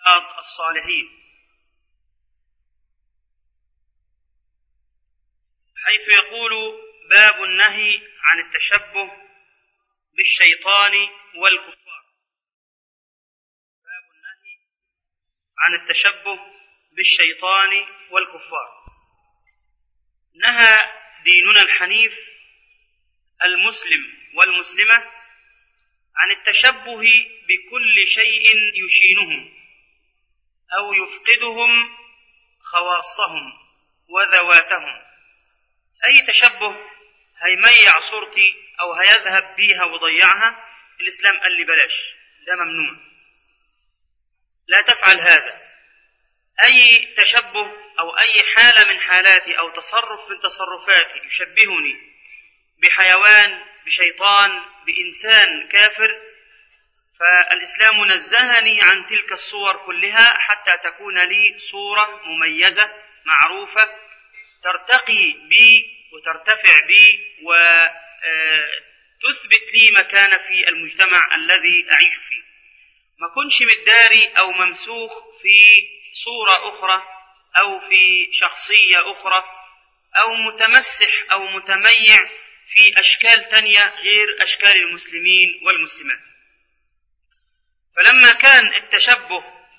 الصالحين حيث يقول باب النهي عن التشبه بالشيطان والكفار باب النهي عن التشبه بالشيطان والكفار نهى ديننا الحنيف المسلم والمسلمه عن التشبه بكل شيء يشينهم او يفقدهم خواصهم وذواتهم اي تشبه هيميع صورتي او هيذهب بيها وضيعها الاسلام قال لي بلاش ده ممنوع لا تفعل هذا اي تشبه او اي حاله من حالاتي او تصرف من تصرفاتي يشبهني بحيوان بشيطان بانسان كافر فالاسلام نزهني عن تلك الصور كلها حتى تكون لي صوره مميزه معروفه ترتقي بي وترتفع بي وتثبت لي مكان في المجتمع الذي اعيش فيه ما كنش متداري او ممسوخ في صوره اخرى او في شخصيه اخرى او متمسح او متميع في اشكال تانيه غير اشكال المسلمين والمسلمات فلما كان التشبه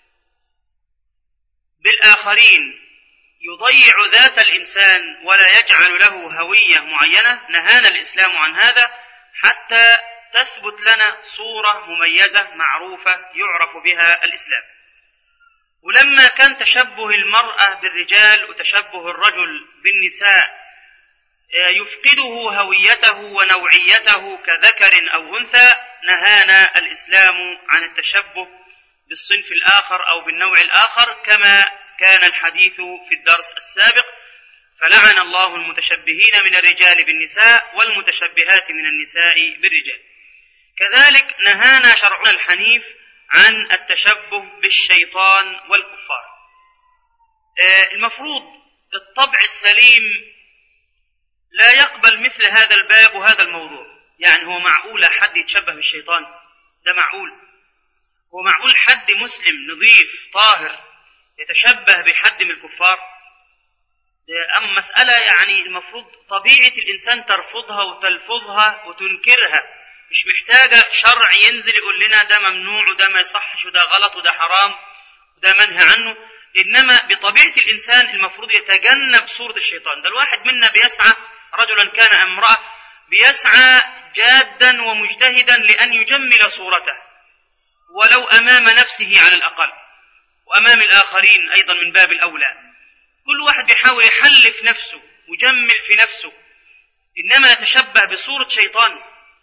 بالاخرين يضيع ذات الانسان ولا يجعل له هويه معينه نهانا الاسلام عن هذا حتى تثبت لنا صوره مميزه معروفه يعرف بها الاسلام ولما كان تشبه المراه بالرجال وتشبه الرجل بالنساء يفقده هويته ونوعيته كذكر او انثى نهانا الاسلام عن التشبه بالصنف الاخر او بالنوع الاخر كما كان الحديث في الدرس السابق فلعن الله المتشبهين من الرجال بالنساء والمتشبهات من النساء بالرجال كذلك نهانا شرعنا الحنيف عن التشبه بالشيطان والكفار المفروض الطبع السليم لا يقبل مثل هذا الباب وهذا الموضوع يعني هو معقول حد يتشبه بالشيطان ده معقول هو معقول حد مسلم نظيف طاهر يتشبه بحد من الكفار ده أما مسألة يعني المفروض طبيعة الإنسان ترفضها وتلفظها وتنكرها مش محتاجة شرع ينزل يقول لنا ده ممنوع وده ما يصحش وده غلط وده حرام وده منهى عنه إنما بطبيعة الإنسان المفروض يتجنب صورة الشيطان ده الواحد منا بيسعى رجلا كان امرأة بيسعى جادا ومجتهدا لأن يجمل صورته ولو أمام نفسه على الأقل وأمام الآخرين أيضا من باب الأولى كل واحد بيحاول يحلف نفسه ويجمل في نفسه إنما يتشبه بصورة شيطان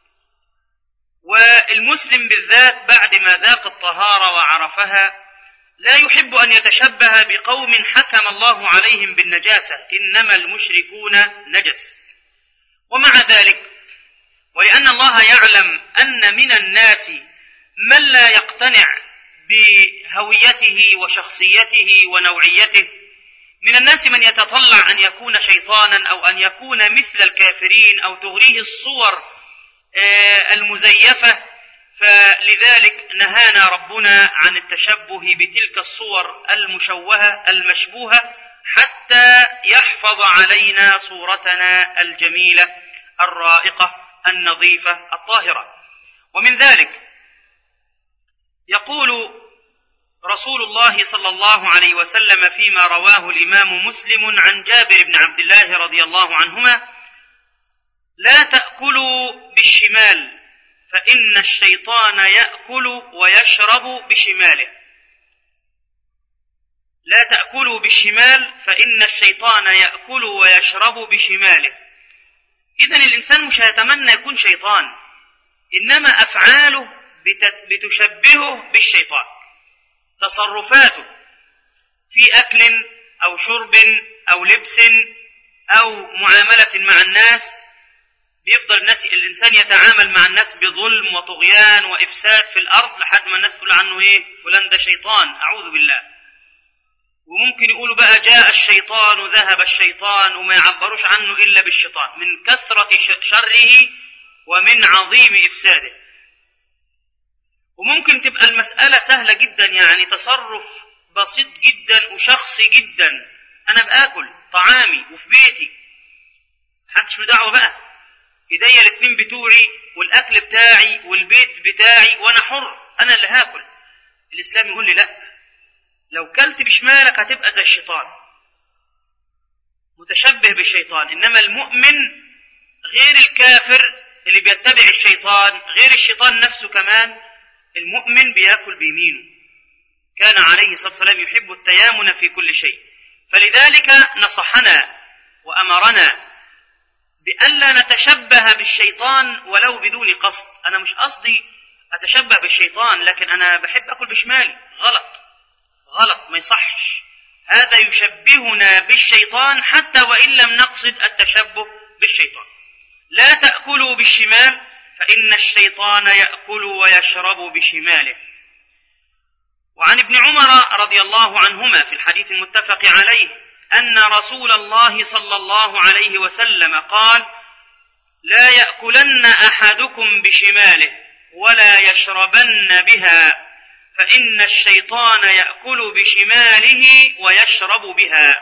والمسلم بالذات بعد ما ذاق الطهارة وعرفها لا يحب أن يتشبه بقوم حكم الله عليهم بالنجاسة إنما المشركون نجس ومع ذلك ولأن الله يعلم أن من الناس من لا يقتنع بهويته وشخصيته ونوعيته من الناس من يتطلع أن يكون شيطانا أو أن يكون مثل الكافرين أو تغريه الصور المزيفة فلذلك نهانا ربنا عن التشبه بتلك الصور المشوهة المشبوهة حتى يحفظ علينا صورتنا الجميلة الرائقة النظيفة الطاهرة ومن ذلك يقول رسول الله صلى الله عليه وسلم فيما رواه الإمام مسلم عن جابر بن عبد الله رضي الله عنهما لا تأكلوا بالشمال فإن الشيطان يأكل ويشرب بشماله لا تأكلوا بالشمال فإن الشيطان يأكل ويشرب بشماله إذا الإنسان مش هيتمنى يكون شيطان إنما أفعاله بتشبهه بالشيطان تصرفاته في أكل أو شرب أو لبس أو معاملة مع الناس بيفضل الناس الانسان يتعامل مع الناس بظلم وطغيان وافساد في الارض لحد ما الناس تقول عنه ايه فلان ده شيطان اعوذ بالله وممكن يقولوا بقى جاء الشيطان وذهب الشيطان وما يعبروش عنه الا بالشيطان من كثره شره ومن عظيم افساده وممكن تبقى المسألة سهلة جدا يعني تصرف بسيط جدا وشخصي جدا أنا بآكل طعامي وفي بيتي محدش له دعوة بقى إيديا الاتنين بتوعي والأكل بتاعي والبيت بتاعي وأنا حر أنا اللي هاكل الإسلام يقول لي لأ لو كلت بشمالك هتبقى زي الشيطان متشبه بالشيطان إنما المؤمن غير الكافر اللي بيتبع الشيطان غير الشيطان نفسه كمان المؤمن بياكل بيمينه كان عليه الصلاة والسلام يحب التيامن في كل شيء فلذلك نصحنا وأمرنا بألا نتشبه بالشيطان ولو بدون قصد أنا مش قصدي أتشبه بالشيطان لكن أنا بحب أكل بشمالي غلط غلط ما يصحش هذا يشبهنا بالشيطان حتى وإن لم نقصد التشبه بالشيطان لا تأكلوا بالشمال فإن الشيطان يأكل ويشرب بشماله وعن ابن عمر رضي الله عنهما في الحديث المتفق عليه أن رسول الله صلى الله عليه وسلم قال لا يأكلن أحدكم بشماله ولا يشربن بها فإن الشيطان يأكل بشماله ويشرب بها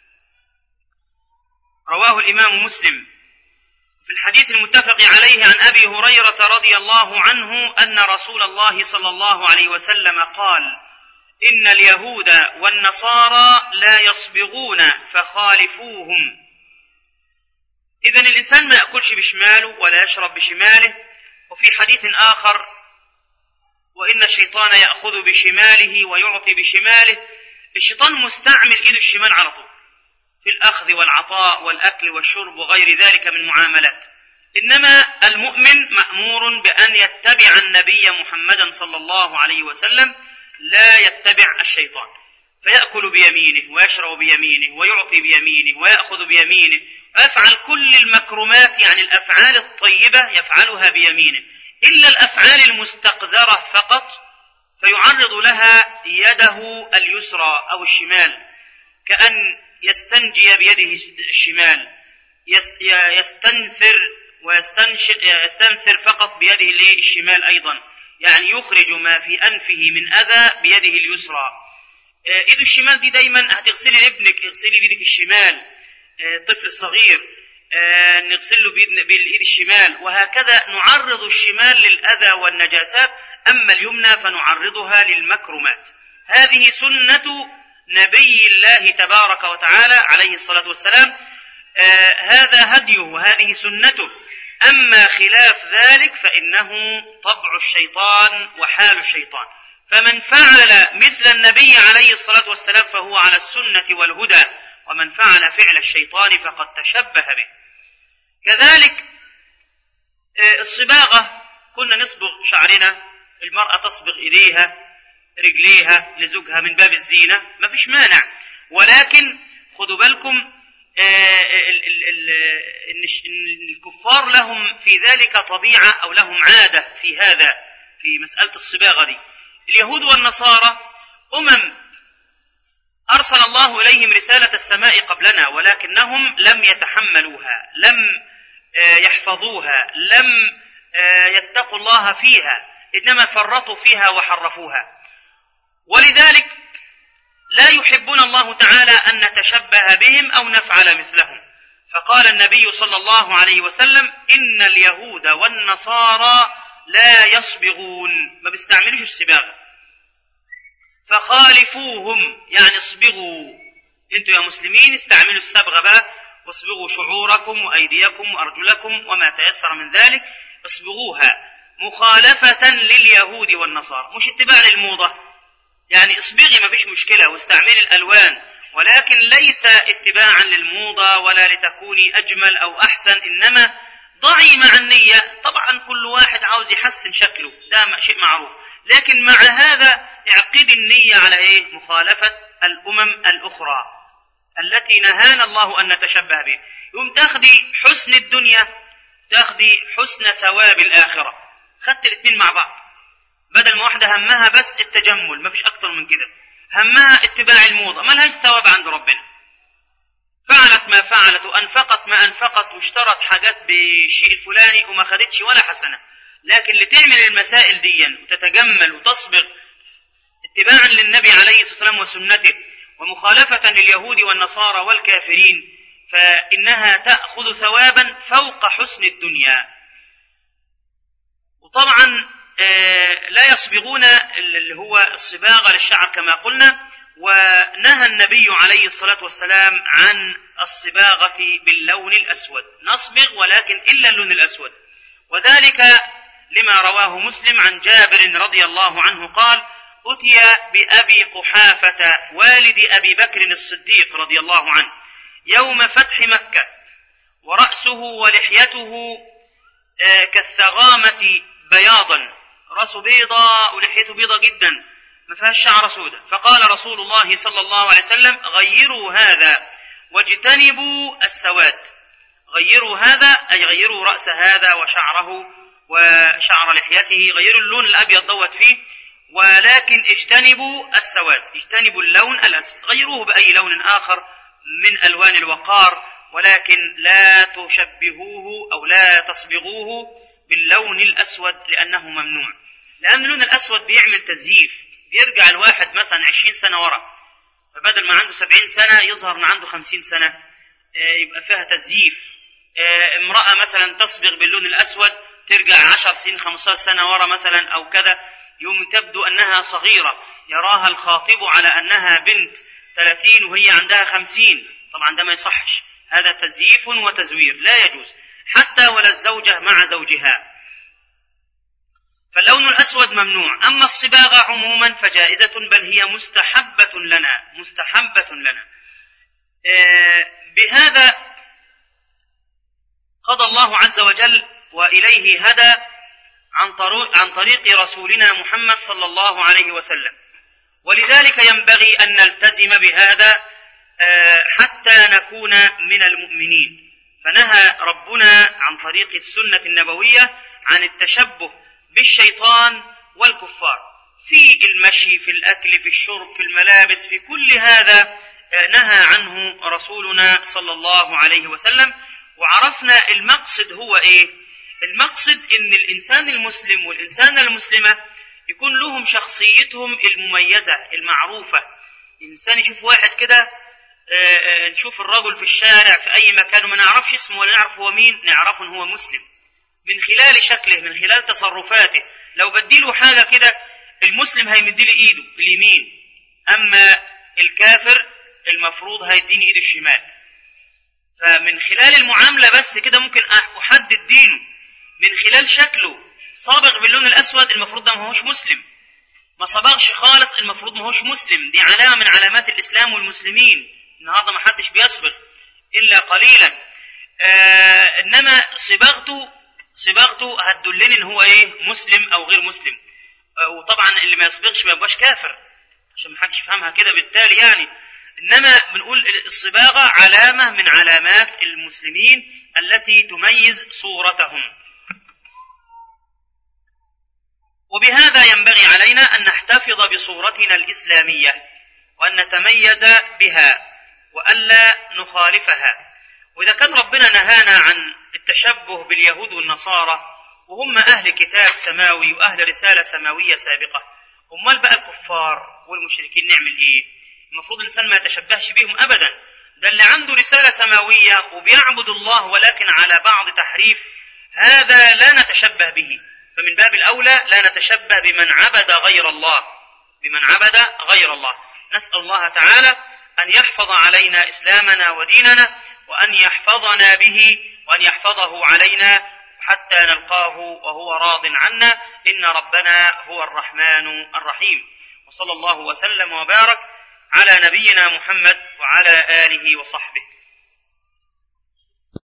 رواه الإمام مسلم في الحديث المتفق عليه عن أبي هريرة رضي الله عنه أن رسول الله صلى الله عليه وسلم قال إن اليهود والنصارى لا يصبغون فخالفوهم إذا الإنسان ما يأكلش بشماله ولا يشرب بشماله وفي حديث آخر وإن الشيطان يأخذ بشماله ويعطي بشماله الشيطان مستعمل إيده الشمال على طول في الأخذ والعطاء والأكل والشرب وغير ذلك من معاملات إنما المؤمن مأمور بأن يتبع النبي محمدا صلى الله عليه وسلم لا يتبع الشيطان فيأكل بيمينه ويشرب بيمينه ويعطي بيمينه ويأخذ بيمينه ويفعل كل المكرمات يعني الأفعال الطيبة يفعلها بيمينه إلا الأفعال المستقذرة فقط فيعرض لها يده اليسرى أو الشمال كأن يستنجي بيده الشمال يستنثر ويستنثر فقط بيده الشمال أيضا يعني يخرج ما في أنفه من أذى بيده اليسرى إيده الشمال دي دايما هتغسلي لابنك اغسلي بيدك الشمال الطفل الصغير نغسله بالإيد الشمال وهكذا نعرض الشمال للأذى والنجاسات أما اليمنى فنعرضها للمكرمات هذه سنة نبي الله تبارك وتعالى عليه الصلاة والسلام هذا هديه وهذه سنته أما خلاف ذلك فإنه طبع الشيطان وحال الشيطان فمن فعل مثل النبي عليه الصلاة والسلام فهو على السنة والهدى ومن فعل فعل الشيطان فقد تشبه به كذلك الصباغة كنا نصبغ شعرنا المرأة تصبغ إيديها رجليها لزوجها من باب الزينة ما فيش مانع ولكن خدوا بالكم ان الكفار لهم في ذلك طبيعة أو لهم عادة في هذا في مسألة الصباغة دي اليهود والنصارى أمم أرسل الله إليهم رسالة السماء قبلنا ولكنهم لم يتحملوها لم يحفظوها لم يتقوا الله فيها إنما فرطوا فيها وحرفوها ولذلك لا يحبون الله تعالى أن نتشبه بهم أو نفعل مثلهم فقال النبي صلى الله عليه وسلم إن اليهود والنصارى لا يصبغون ما بيستعملوش الصباغة فخالفوهم يعني اصبغوا انتوا يا مسلمين استعملوا الصبغة بقى واصبغوا شعوركم وأيديكم وأرجلكم وما تيسر من ذلك اصبغوها مخالفة لليهود والنصارى مش اتباع للموضة يعني اصبغي ما فيش مشكلة واستعملي الألوان ولكن ليس اتباعا للموضة ولا لتكوني أجمل أو أحسن إنما ضعي مع النية طبعا كل واحد عاوز يحسن شكله ده شيء معروف لكن مع هذا اعقد النية على ايه مخالفة الأمم الأخرى التي نهانا الله أن نتشبه به يوم تاخدي حسن الدنيا تاخدي حسن ثواب الآخرة خدت الاثنين مع بعض بدل ما واحدة همها بس التجمل ما فيش أكتر من كده همها اتباع الموضة ما لهاش ثواب عند ربنا فعلت ما فعلت وأنفقت ما أنفقت واشترت حاجات بالشيء الفلاني وما خدتش ولا حسنة لكن لتعمل المسائل دي وتتجمل وتصبر اتباعا للنبي عليه الصلاة والسلام وسنته ومخالفة لليهود والنصارى والكافرين فإنها تأخذ ثوابا فوق حسن الدنيا وطبعا آه، لا يصبغون اللي هو الصباغة للشعر كما قلنا ونهى النبي عليه الصلاة والسلام عن الصباغة باللون الأسود نصبغ ولكن إلا اللون الأسود وذلك لما رواه مسلم عن جابر رضي الله عنه قال أتي بأبي قحافة والد أبي بكر الصديق رضي الله عنه يوم فتح مكة ورأسه ولحيته آه، كالثغامة بياضا رأسه بيضاء ولحيته بيضاء جدا ما فيهاش شعر سوداء فقال رسول الله صلى الله عليه وسلم غيروا هذا واجتنبوا السواد غيروا هذا أي غيروا رأس هذا وشعره وشعر لحيته غيروا اللون الأبيض دوت فيه ولكن اجتنبوا السواد اجتنبوا اللون الأسود غيروه بأي لون آخر من ألوان الوقار ولكن لا تشبهوه أو لا تصبغوه باللون الأسود لأنه ممنوع لأن اللون الأسود بيعمل تزييف بيرجع الواحد مثلا عشرين سنة ورا فبدل ما عنده سبعين سنة يظهر ما عنده خمسين سنة آه، يبقى فيها تزييف آه، امرأة مثلا تصبغ باللون الأسود ترجع عشر سنين خمسة سنة ورا مثلا أو كذا يوم تبدو أنها صغيرة يراها الخاطب على أنها بنت ثلاثين وهي عندها خمسين طبعا ده ما يصحش هذا تزييف وتزوير لا يجوز حتى ولا الزوجة مع زوجها فاللون الأسود ممنوع أما الصباغة عموما فجائزة بل هي مستحبة لنا مستحبة لنا آه، بهذا قضى الله عز وجل وإليه هدى عن طريق, عن طريق رسولنا محمد صلى الله عليه وسلم ولذلك ينبغي أن نلتزم بهذا آه، حتى نكون من المؤمنين فنهى ربنا عن طريق السنة النبوية عن التشبه بالشيطان والكفار في المشي في الأكل في الشرب في الملابس في كل هذا آه، نهى عنه رسولنا صلى الله عليه وسلم وعرفنا المقصد هو ايه المقصد ان الانسان المسلم والانسانه المسلمه يكون لهم شخصيتهم المميزه المعروفه الانسان يشوف واحد كده آه، آه، نشوف الرجل في الشارع في اي مكان وما نعرفش اسمه ولا نعرف هو مين نعرفه ان هو مسلم من خلال شكله من خلال تصرفاته لو بديله حاجه كده المسلم هيمد لي ايده اليمين اما الكافر المفروض هيديني ايده الشمال فمن خلال المعامله بس كده ممكن احدد دينه من خلال شكله صابغ باللون الأسود المفروض ده ما هوش مسلم ما صبغش خالص المفروض ما هوش مسلم دي علامة من علامات الإسلام والمسلمين النهاردة ما حدش بيصبغ إلا قليلا آه إنما صباغته صباغته هتدلني إن هو إيه مسلم أو غير مسلم آه وطبعا اللي ما يصبغش ما يبقاش كافر عشان ما حدش يفهمها كده بالتالي يعني إنما بنقول الصباغة علامة من علامات المسلمين التي تميز صورتهم وبهذا ينبغي علينا أن نحتفظ بصورتنا الإسلامية وأن نتميز بها وألا نخالفها وإذا كان ربنا نهانا عن التشبه باليهود والنصارى وهم أهل كتاب سماوي وأهل رسالة سماوية سابقة أمال بقى الكفار والمشركين نعمل إيه المفروض الإنسان ما يتشبهش بهم أبدا ده اللي عنده رسالة سماوية وبيعبد الله ولكن على بعض تحريف هذا لا نتشبه به فمن باب الأولى لا نتشبه بمن عبد غير الله بمن عبد غير الله نسأل الله تعالى أن يحفظ علينا إسلامنا وديننا وأن يحفظنا به وأن يحفظه علينا حتى نلقاه وهو راض عنا إن ربنا هو الرحمن الرحيم وصلى الله وسلم وبارك على نبينا محمد وعلى آله وصحبه